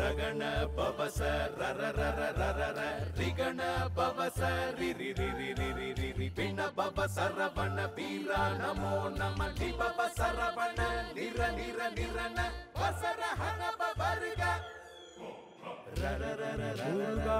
ರಗಣ ಪವಸ ರರ ರರ ರರ ರ ರಿಗಣ ಪವಸ ರಿ ರಿ ರಿ ರಿ ರಿ ರಿ ರಿ ರಿ ಪಿಣ ಪವ ಸರವಣ ಬೀರ ನಮೋ ನಮ ಲಿ ಪವ ಸರವಣ ನಿರ ನಿರ ನಿರನ ವಸರ ಹನ ಪವರ್ಗ ರರ ರರ ರರ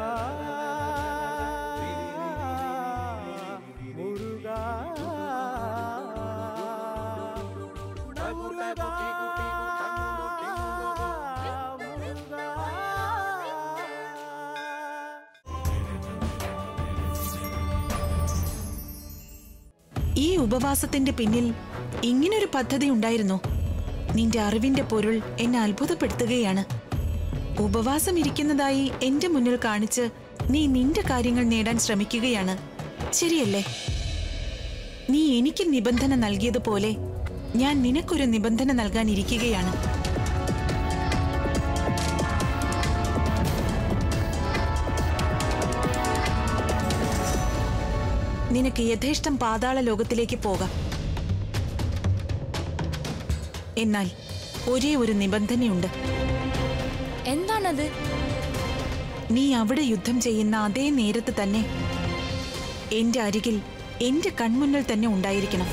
ഈ ഉപവാസത്തിന്റെ പിന്നിൽ ഇങ്ങനൊരു പദ്ധതി ഉണ്ടായിരുന്നോ നിന്റെ അറിവിന്റെ പൊരുൾ എന്നെ അത്ഭുതപ്പെടുത്തുകയാണ് ഉപവാസം ഇരിക്കുന്നതായി എന്റെ മുന്നിൽ കാണിച്ച് നീ നിന്റെ കാര്യങ്ങൾ നേടാൻ ശ്രമിക്കുകയാണ് ശരിയല്ലേ നീ എനിക്ക് നിബന്ധന നൽകിയതുപോലെ ഞാൻ നിനക്കൊരു നിബന്ധന നൽകാനിരിക്കുകയാണ് നിനക്ക് യഥേഷ്ടം പാതാള ലോകത്തിലേക്ക് പോകാം എന്നാൽ ഒരേ ഒരു നിബന്ധനയുണ്ട് എന്താണത് നീ അവിടെ യുദ്ധം ചെയ്യുന്ന അതേ നേരത്ത് തന്നെ എന്റെ അരികിൽ എന്റെ കൺമുന്നിൽ തന്നെ ഉണ്ടായിരിക്കണം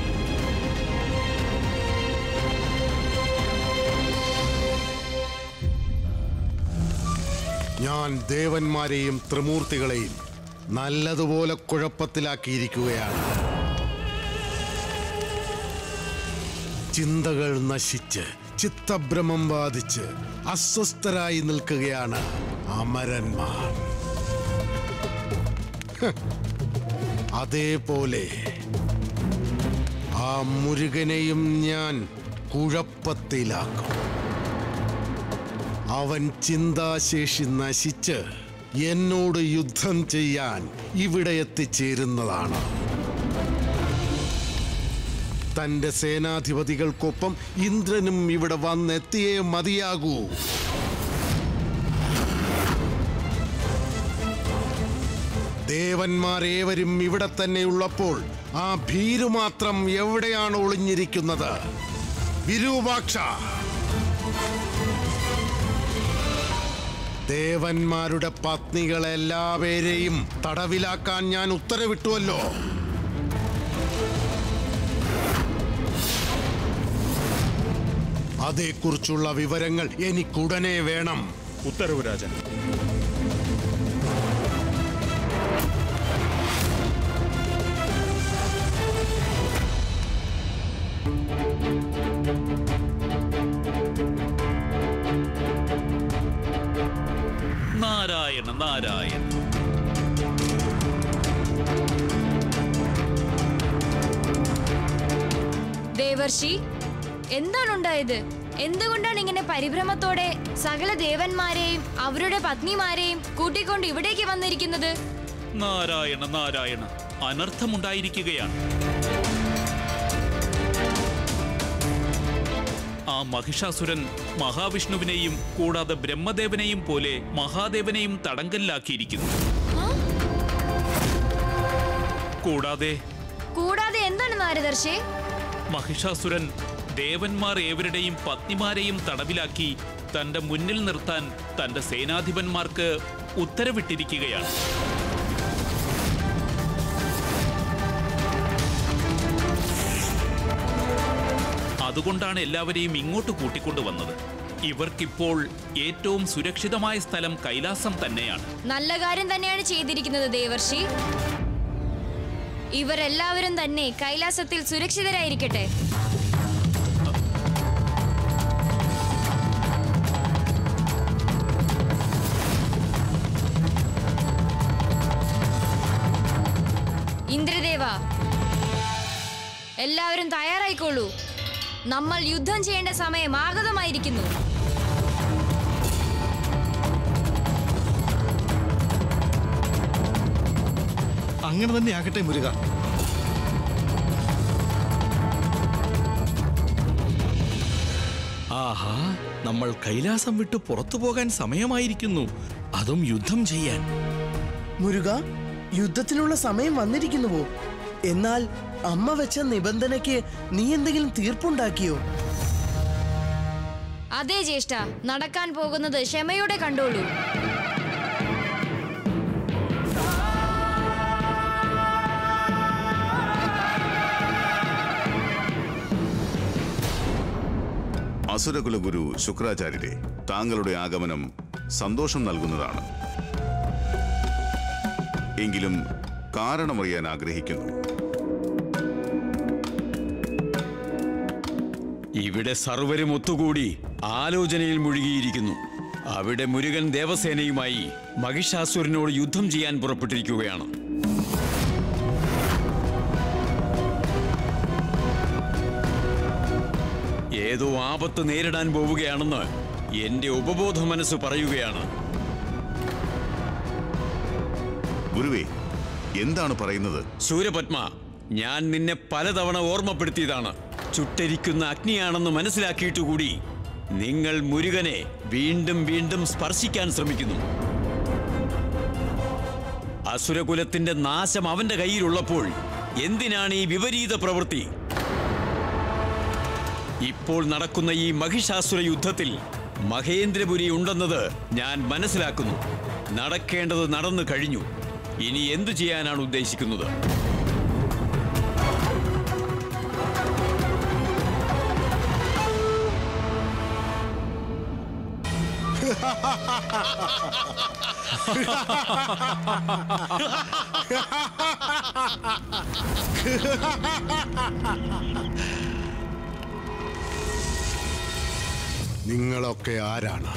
ഞാൻ ദേവന്മാരെയും ത്രിമൂർത്തികളെയും നല്ലതുപോലെ കുഴപ്പത്തിലാക്കിയിരിക്കുകയാണ് ചിന്തകൾ നശിച്ച് ചിത്തഭ്രമം ബാധിച്ച് അസ്വസ്ഥരായി നിൽക്കുകയാണ് അമരന്മാർ ഹ്. അതേപോലെ ആ മുരുകനെയും ഞാൻ കുഴപ്പത്തിലാക്കും അവൻ ചിന്താശേഷി നശിച്ച് എന്നോട് യുദ്ധം ചെയ്യാൻ ഇവിടെ എത്തിച്ചേരുന്നതാണ് തന്റെ സേനാധിപതികൾക്കൊപ്പം ഇന്ദ്രനും ഇവിടെ വന്നെത്തിയേ മതിയാകൂ ദേവന്മാരേവരും ഇവിടെ തന്നെ ഉള്ളപ്പോൾ ആ ഭീരു മാത്രം എവിടെയാണ് ഒളിഞ്ഞിരിക്കുന്നത് വിരൂപാക്ഷ ദേവന്മാരുടെ പത്നികളെല്ലാവരെയും തടവിലാക്കാൻ ഞാൻ ഉത്തരവിട്ടുവല്ലോ അതേക്കുറിച്ചുള്ള വിവരങ്ങൾ എനിക്കുടനെ വേണം ഉത്തരവ് രാജൻ നാരായണ നാരായണ ദേവർഷി എന്താണുണ്ടായത് എന്തുകൊണ്ടാണ് ഇങ്ങനെ പരിഭ്രമത്തോടെ സകല ദേവന്മാരെയും അവരുടെ പത്നിമാരെയും കൂട്ടിക്കൊണ്ട് ഇവിടേക്ക് വന്നിരിക്കുന്നത് നാരായണ നാരായണ അനർത്ഥമുണ്ടായിരിക്കുകയാണ് ആ മഹിഷാസുരൻ മഹാവിഷ്ണുവിനെയും കൂടാതെ ബ്രഹ്മദേവനെയും പോലെ മഹാദേവനെയും തടങ്കലിലാക്കിയിരിക്കുന്നു കൂടാതെ കൂടാതെ എന്താണ് നാരദർശേ മഹിഷാസുരൻ ദേവന്മാർ ഏവരുടെയും പത്നിമാരെയും തടവിലാക്കി തന്റെ മുന്നിൽ നിർത്താൻ തന്റെ സേനാധിപന്മാർക്ക് ഉത്തരവിട്ടിരിക്കുകയാണ് അതുകൊണ്ടാണ് എല്ലാവരെയും ഇങ്ങോട്ട് കൂട്ടിക്കൊണ്ടുവന്നത് ഇവർക്കിപ്പോൾ ഏറ്റവും സുരക്ഷിതമായ സ്ഥലം കൈലാസം തന്നെയാണ് നല്ല കാര്യം തന്നെയാണ് ചെയ്തിരിക്കുന്നത് ദേവർഷി ഇവരെല്ലാവരും തന്നെ കൈലാസത്തിൽ സുരക്ഷിതരായിരിക്കട്ടെ ഇന്ദ്രദേവ എല്ലാവരും തയ്യാറായിക്കോളൂ നമ്മൾ യുദ്ധം ചെയ്യേണ്ട സമയം ആഗതമായിരിക്കുന്നു അങ്ങനെ തന്നെ ആകട്ടെ മുരുക ആഹാ നമ്മൾ കൈലാസം വിട്ട് പുറത്തു പോകാൻ സമയമായിരിക്കുന്നു അതും യുദ്ധം ചെയ്യാൻ മുരുക യുദ്ധത്തിനുള്ള സമയം വന്നിരിക്കുന്നുവോ എന്നാൽ അമ്മ വെച്ച നിബന്ധനയ്ക്ക് നീ എന്തെങ്കിലും തീർപ്പുണ്ടാക്കിയോ അതെ ജ്യേഷ്ഠ നടക്കാൻ പോകുന്നത് ക്ഷമയോടെ കണ്ടോളൂ അസുരകുല ഗുരു ശുക്രാചാര്യരെ താങ്കളുടെ ആഗമനം സന്തോഷം നൽകുന്നതാണ് എങ്കിലും കാരണമറിയാൻ ആഗ്രഹിക്കുന്നു ഇവിടെ സർവരും ഒത്തുകൂടി ആലോചനയിൽ മുഴുകിയിരിക്കുന്നു അവിടെ മുരുകൻ ദേവസേനയുമായി മഹിഷാസുരനോട് യുദ്ധം ചെയ്യാൻ പുറപ്പെട്ടിരിക്കുകയാണ് ഏതോ ആപത്ത് നേരിടാൻ പോവുകയാണെന്ന് എന്റെ ഉപബോധ മനസ്സ് പറയുകയാണ് ഗുരുവേ എന്താണ് പറയുന്നത് സൂര്യപത്മ ഞാൻ നിന്നെ പലതവണ ഓർമ്മപ്പെടുത്തിയതാണ് ചുട്ടരിക്കുന്ന അഗ്നിയാണെന്ന് മനസ്സിലാക്കിയിട്ടുകൂടി നിങ്ങൾ മുരുകനെ വീണ്ടും വീണ്ടും സ്പർശിക്കാൻ ശ്രമിക്കുന്നു അസുരകുലത്തിന്റെ നാശം അവന്റെ കയ്യിലുള്ളപ്പോൾ എന്തിനാണ് ഈ വിപരീത പ്രവൃത്തി ഇപ്പോൾ നടക്കുന്ന ഈ മഹിഷാസുര യുദ്ധത്തിൽ മഹേന്ദ്രപുരി ഉണ്ടെന്നത് ഞാൻ മനസ്സിലാക്കുന്നു നടക്കേണ്ടത് നടന്നു കഴിഞ്ഞു ഇനി എന്തു ചെയ്യാനാണ് ഉദ്ദേശിക്കുന്നത് നിങ്ങളൊക്കെ ആരാണ്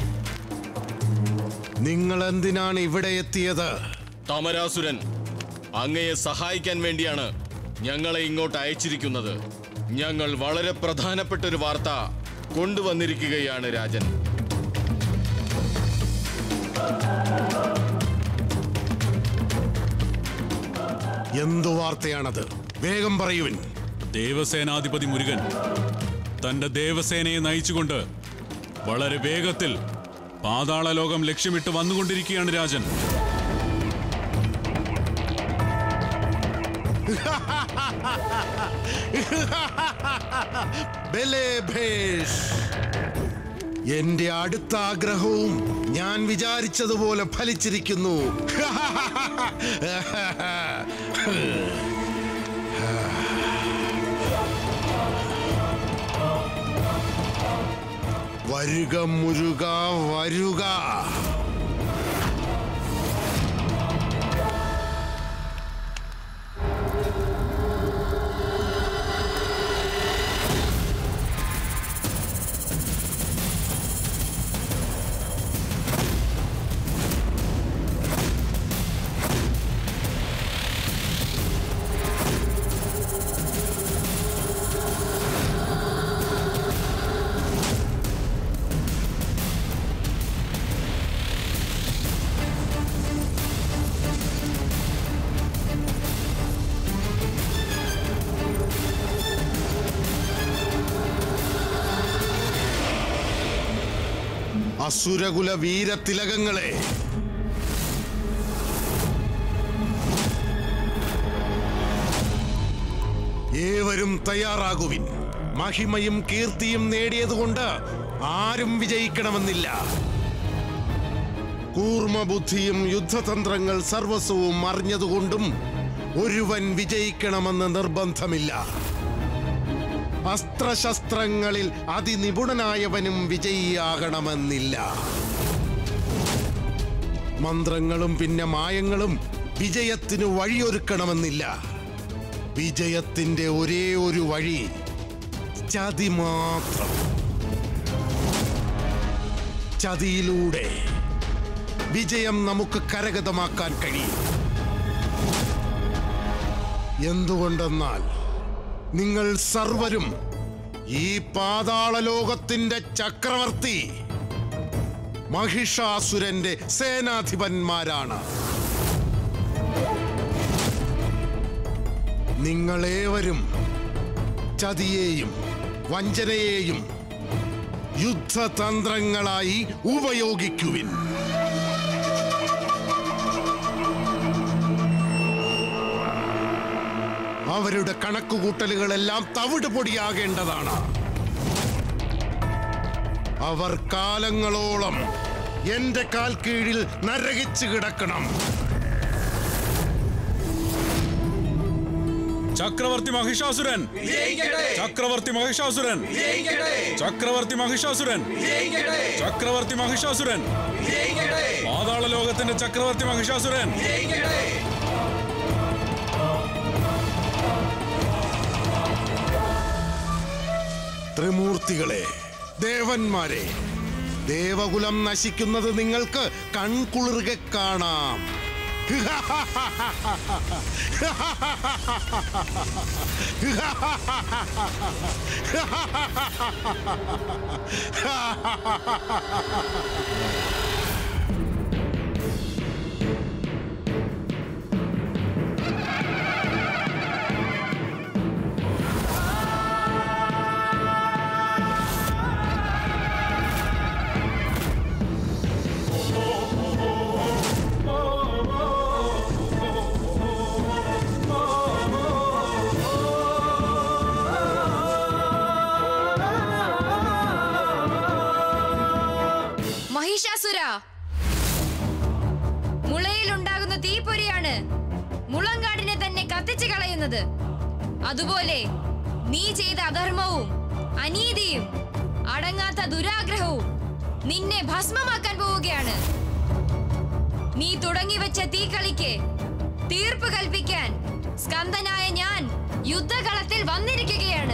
നിങ്ങൾ എന്തിനാണ് ഇവിടെ എത്തിയത് തമരാസുരൻ അങ്ങയെ സഹായിക്കാൻ വേണ്ടിയാണ് ഞങ്ങളെ ഇങ്ങോട്ട് അയച്ചിരിക്കുന്നത് ഞങ്ങൾ വളരെ പ്രധാനപ്പെട്ട ഒരു വാർത്ത കൊണ്ടുവന്നിരിക്കുകയാണ് രാജൻ എന്തു വാർത്തയാണത് വേഗം പറയുവിൻ ദേവസേനാധിപതി മുരുകൻ തന്റെ ദേവസേനയെ നയിച്ചുകൊണ്ട് വളരെ വേഗത്തിൽ പാതാളലോകം ലക്ഷ്യമിട്ട് വന്നുകൊണ്ടിരിക്കുകയാണ് രാജൻ ബലേഭേഷ് എന്റെ അടുത്ത ആഗ്രഹവും ഞാൻ വിചാരിച്ചതുപോലെ ഫലിച്ചിരിക്കുന്നു വരുക മുരുക വരുക അസുരകുല വീരതിലകങ്ങളെ ഏവരും തയ്യാറാകുവിൻ മഹിമയും കീർത്തിയും നേടിയതുകൊണ്ട് ആരും വിജയിക്കണമെന്നില്ല കൂർമ്മബുദ്ധിയും യുദ്ധതന്ത്രങ്ങൾ സർവസ്വവും അറിഞ്ഞതുകൊണ്ടും ഒരുവൻ വിജയിക്കണമെന്ന് നിർബന്ധമില്ല അസ്ത്രശസ്ത്രങ്ങളിൽ അതിനിപുണനായവനും വിജയിയാകണമെന്നില്ല മന്ത്രങ്ങളും പിന്നെ മായങ്ങളും വിജയത്തിനു വഴിയൊരുക്കണമെന്നില്ല വിജയത്തിന്റെ ഒരേ ഒരു വഴി ചതി മാത്രം ചതിയിലൂടെ വിജയം നമുക്ക് കരഗതമാക്കാൻ കഴിയും എന്തുകൊണ്ടെന്നാൽ നിങ്ങൾ സർവരും ഈ പാതാളലോകത്തിന്റെ ചക്രവർത്തി മഹിഷാസുരന്റെ സേനാധിപന്മാരാണ് നിങ്ങളേവരും ചതിയെയും വഞ്ചനയെയും യുദ്ധതന്ത്രങ്ങളായി ഉപയോഗിക്കുവിൻ അവരുടെ കണക്കുകൂട്ടലുകളെല്ലാം തവിട് പൊടിയാകേണ്ടതാണ് അവർ കാലങ്ങളോളം എന്റെ കാൽ കീഴിൽ നരകിച്ചു കിടക്കണം ചക്രവർത്തി മഹിഷാസുരൻ ചക്രവർത്തി മഹിഷാസുരൻ ചക്രവർത്തി മഹിഷാസുരൻ ചക്രവർത്തി മഹിഷാസുരൻ പാതാള ലോകത്തിന്റെ ചക്രവർത്തി മഹിഷാസുരൻ ത്രിമൂർത്തികളെ ദേവന്മാരെ ദേവകുലം നശിക്കുന്നത് നിങ്ങൾക്ക് കൺകുളിർകെ കാണാം മഹിഷാസുര മുളയിലുണ്ടാകുന്ന തീപ്പൊരിയാണ് മുളങ്കാടിനെ തന്നെ കത്തിച്ചു കളയുന്നത് അതുപോലെ നീ ചെയ്ത അധർമ്മവും അനീതിയും അടങ്ങാത്ത ദുരാഗ്രഹവും നിന്നെ ഭസ്മമാക്കാൻ പോവുകയാണ് നീ തുടങ്ങിവെച്ച തീക്കളിക്ക് തീർപ്പ് കൽപ്പിക്കാൻ സ്കന്ദനായ ഞാൻ യുദ്ധകളത്തിൽ വന്നിരിക്കുകയാണ്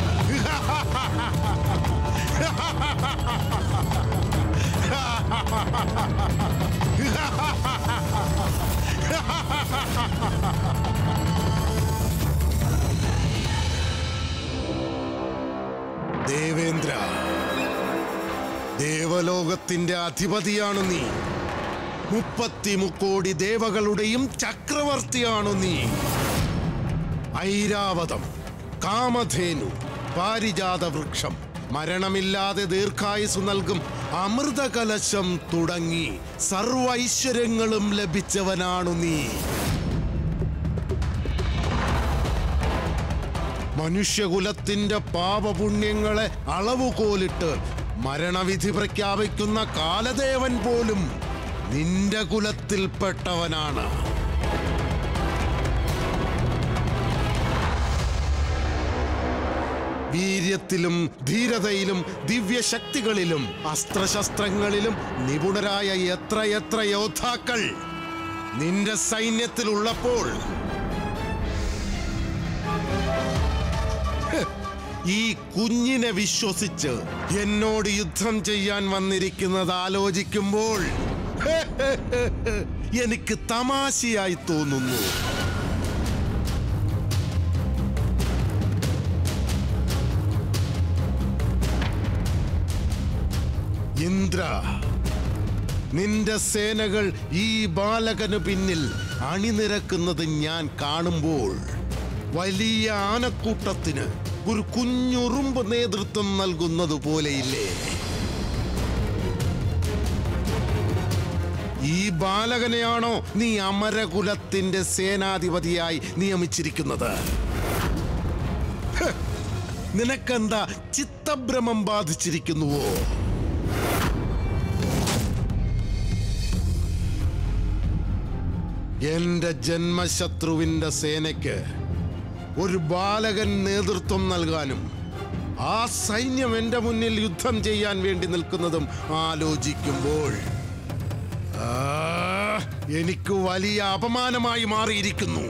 ദേവേന്ദ്ര ദേവലോകത്തിന്റെ അധിപതിയാണു നീ മുപ്പത്തി മുക്കോടി ദേവകളുടെയും ചക്രവർത്തിയാണു നീ ഐരാവതം കാമധേനു പാരിജാത വൃക്ഷം മരണമില്ലാതെ ദീർഘായുസ് നൽകും അമൃതകലശം തുടങ്ങി സർവ ഐശ്വര്യങ്ങളും ലഭിച്ചവനാണു നീ മനുഷ്യകുലത്തിന്റെ പാപപുണ്യങ്ങളെ അളവുകോലിട്ട് മരണവിധി പ്രഖ്യാപിക്കുന്ന കാലദേവൻ പോലും നിന്റെ കുലത്തിൽപ്പെട്ടവനാണ് വീര്യത്തിലും ധീരതയിലും ദിവ്യശക്തികളിലും അസ്ത്രശസ്ത്രങ്ങളിലും നിപുണരായ എത്രയെത്ര യോദ്ധാക്കൾ നിന്റെ സൈന്യത്തിലുള്ളപ്പോൾ ഹ്, ഈ കുഞ്ഞിനെ വിശ്വസിച്ച് എന്നോട് യുദ്ധം ചെയ്യാൻ വന്നിരിക്കുന്നത് ആലോചിക്കുമ്പോൾ ഹ്, ഹ്, ഹ്, ഹ്, എനിക്ക് തമാശയായി തോന്നുന്നു ഇന്ദ്ര നിന്റെ സേനകൾ ഈ ബാലകന് പിന്നിൽ അണിനിരക്കുന്നത് ഞാൻ കാണുമ്പോൾ വലിയ ആനക്കൂട്ടത്തിന് ഒരു കുഞ്ഞുറുമ്പ് നേതൃത്വം നൽകുന്നത് പോലെയില്ലേ ഈ ബാലകനെയാണോ നീ അമരകുലത്തിന്റെ സേനാധിപതിയായി നിയമിച്ചിരിക്കുന്നത് ഹ്, നിനക്കെന്താ ചിത്തഭ്രമം ബാധിച്ചിരിക്കുന്നുവോ എന്റെ ജന്മശത്രുവിന്റെ സേനയ്ക്ക് ഒരു ബാലകൻ നേതൃത്വം നൽകാനും ആ സൈന്യം എന്റെ മുന്നിൽ യുദ്ധം ചെയ്യാൻ വേണ്ടി നിൽക്കുന്നതും ആലോചിക്കുമ്പോൾ ആ, എനിക്ക് വലിയ അപമാനമായി മാറിയിരിക്കുന്നു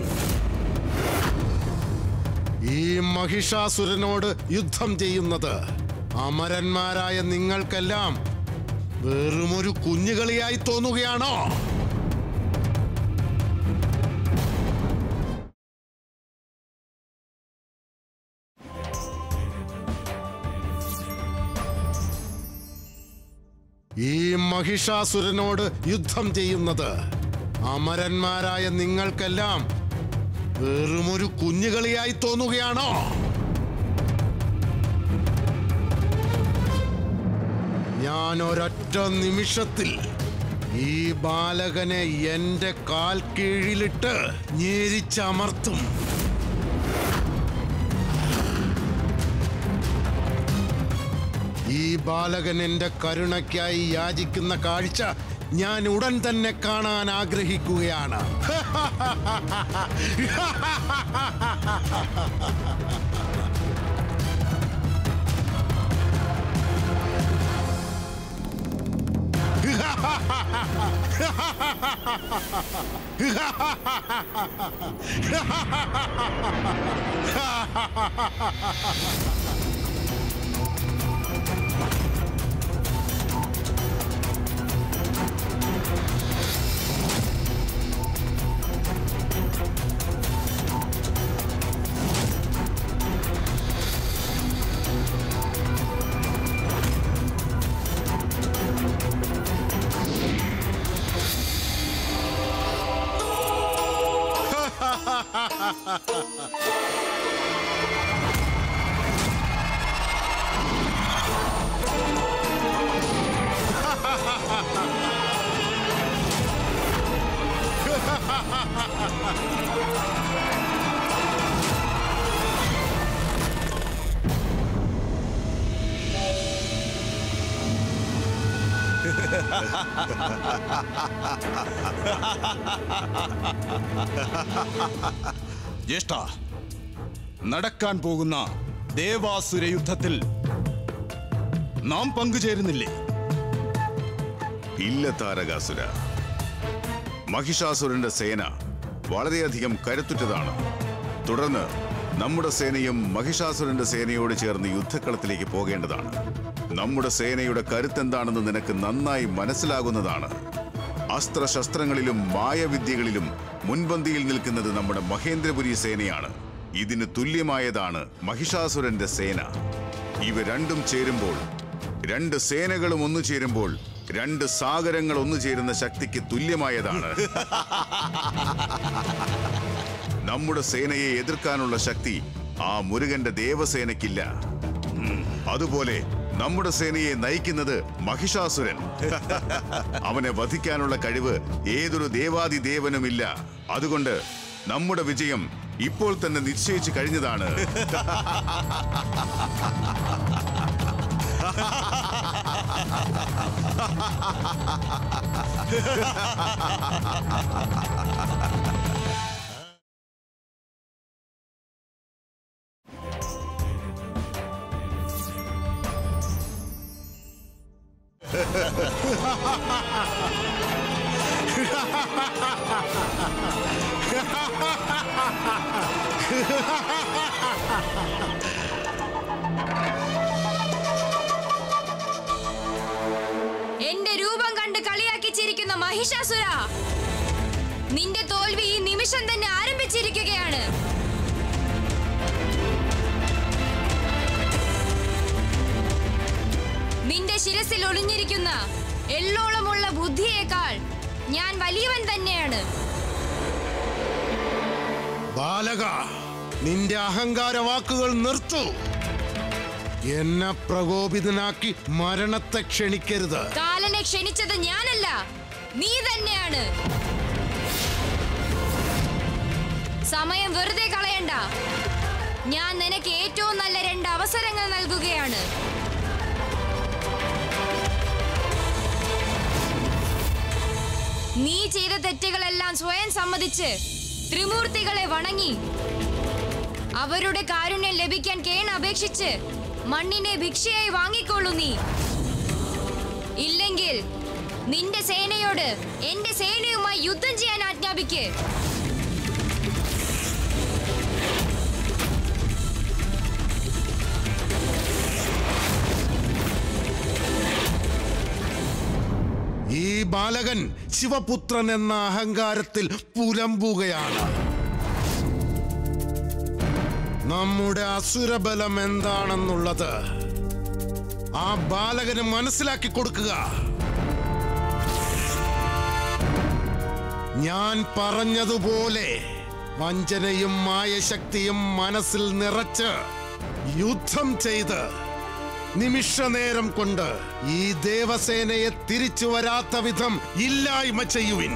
ഈ മഹിഷാസുരനോട് യുദ്ധം ചെയ്യുന്നത് അമരന്മാരായ നിങ്ങൾക്കെല്ലാം വെറുമൊരു കുഞ്ഞുകളിയായി തോന്നുകയാണോ ഈ മഹിഷാസുരനോട് യുദ്ധം ചെയ്യുന്നത് അമരന്മാരായ നിങ്ങൾക്കെല്ലാം വെറുമൊരു കുഞ്ഞുകളിയായി തോന്നുകയാണോ ഞാൻ ഒരൊറ്റ നിമിഷത്തിൽ ഈ ബാലകനെ എന്റെ കാൽ കീഴിലിട്ട് ഞേരിച്ചമർത്തും ഈ ബാലകൻ എന്റെ കരുണയ്ക്കായി യാചിക്കുന്ന കാഴ്ച ഞാൻ ഉടൻ തന്നെ കാണാൻ ആഗ്രഹിക്കുകയാണ് ജ്യേഷ്ഠ നടക്കാൻ പോകുന്ന ദേവാസുര യുദ്ധത്തിൽ നാം പങ്കുചേരുന്നില്ലേ ഇല്ല താരകാസുര മഹിഷാസുരന്റെ സേന വളരെയധികം കരുത്തുറ്റതാണ് തുടർന്ന് നമ്മുടെ സേനയും മഹിഷാസുരന്റെ സേനയോട് ചേർന്ന് യുദ്ധക്കളത്തിലേക്ക് പോകേണ്ടതാണ് നമ്മുടെ സേനയുടെ കരുത്തെന്താണെന്ന് നിനക്ക് നന്നായി മനസ്സിലാകുന്നതാണ് അസ്ത്രശസ്ത്രങ്ങളിലും മായവിദ്യകളിലും മുൻപന്തിയിൽ നിൽക്കുന്നത് നമ്മുടെ മഹേന്ദ്രപുരി സേനയാണ് ഇതിന് തുല്യമായതാണ് മഹിഷാസുരന്റെ സേന ഇവ രണ്ടും ചേരുമ്പോൾ രണ്ട് സേനകളും ഒന്നു ചേരുമ്പോൾ രണ്ട് സാഗരങ്ങൾ ഒന്നു ചേരുന്ന ശക്തിക്ക് തുല്യമായതാണ് നമ്മുടെ സേനയെ എതിർക്കാനുള്ള ശക്തി ആ മുരുകന്റെ ദേവസേനയ്ക്കില്ല ഉം, അതുപോലെ നമ്മുടെ സേനയെ നയിക്കുന്നത് മഹിഷാസുരൻ അവനെ വധിക്കാനുള്ള കഴിവ് ഏതൊരു ദേവാദിദേവനുമില്ല അതുകൊണ്ട് നമ്മുടെ വിജയം ഇപ്പോൾ തന്നെ നിശ്ചയിച്ചു കഴിഞ്ഞതാണ് എന്റെ രൂപം കണ്ട് കളിയാക്കി ചിരിക്കുന്ന മഹിഷാസുര നിന്റെ തോൽവി ഈ നിമിഷം തന്നെ ആരംഭിച്ചിരിക്കുകയാണ് നിന്റെ ശിരസിൽ ഒളിഞ്ഞിരിക്കുന്ന എള്ളോളമുള്ള ബുദ്ധിയേക്കാൾ ഞാൻ വലിയവൻ തന്നെയാണ് ബാലക നിന്റെ അഹങ്കാര വാക്കുകൾ നിർത്തു എന്നെ പ്രകോപിതനാക്കി മരണത്തെ ക്ഷണിക്കരുത് കാലനെ ക്ഷണിച്ചത് ഞാനല്ല നീ തന്നെയാണ് സമയം വെറുതെ കളയണ്ട ഞാൻ നിനക്ക് ഏറ്റവും നല്ല രണ്ട് അവസരങ്ങൾ നൽകുകയാണ് നീ ചെയ്ത തെറ്റുകളെല്ലാം സ്വയം സമ്മതിച്ച് ത്രിമൂർത്തികളെ വണങ്ങി അവരുടെ കാരുണ്യം ലഭിക്കാൻ കേൺ അപേക്ഷിച്ച് മണ്ണിനെ ഭിക്ഷയായി വാങ്ങിക്കൊള്ളു നീ ഇല്ലെങ്കിൽ നിന്റെ സേനയോട് എന്റെ സേനയുമായി യുദ്ധം ചെയ്യാൻ ആജ്ഞാപിക്ക് ഈ ബാലകൻ ശിവപുത്രൻ എന്ന അഹങ്കാരത്തിൽ പുലമ്പുകയാണ് നമ്മുടെ അസുരബലം എന്താണെന്നുള്ളത് ആ ബാലകന് മനസ്സിലാക്കി കൊടുക്കുക ഞാൻ പറഞ്ഞതുപോലെ വഞ്ചനയും മായശക്തിയും മനസ്സിൽ നിറച്ച് യുദ്ധം ചെയ്ത് നിമിഷനേരം കൊണ്ട് ഈ ദേവസേനയെ തിരിച്ചു വരാത്ത വിധം ഇല്ലായ്മ ചെയ്യുവിൻ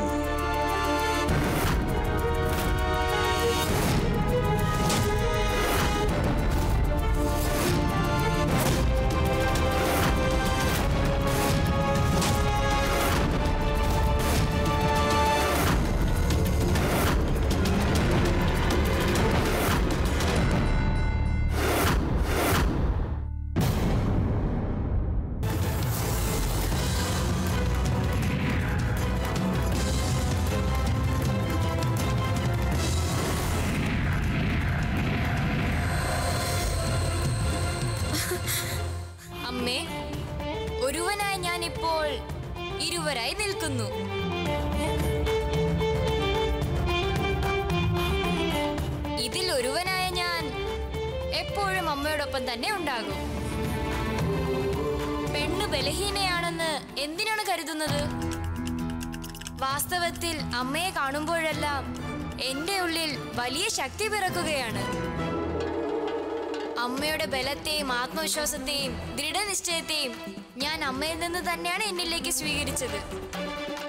ഇപ്പോൾ ഇരുവരായി നിൽക്കുന്നു ഇതിൽ ഒരുവനായ ഞാൻ എപ്പോഴും അമ്മയോടൊപ്പം തന്നെ ഉണ്ടാകും പെണ്ണ് ബലഹീനയാണെന്ന് എന്തിനാണ് കരുതുന്നത് വാസ്തവത്തിൽ അമ്മയെ കാണുമ്പോഴെല്ലാം എന്റെ ഉള്ളിൽ വലിയ ശക്തി പിറക്കുകയാണ് അമ്മയുടെ ബലത്തെയും ആത്മവിശ്വാസത്തെയും ദൃഢനിശ്ചയത്തെയും ഞാൻ അമ്മയിൽ നിന്ന് തന്നെയാണ് എന്നിലേക്ക് സ്വീകരിച്ചത്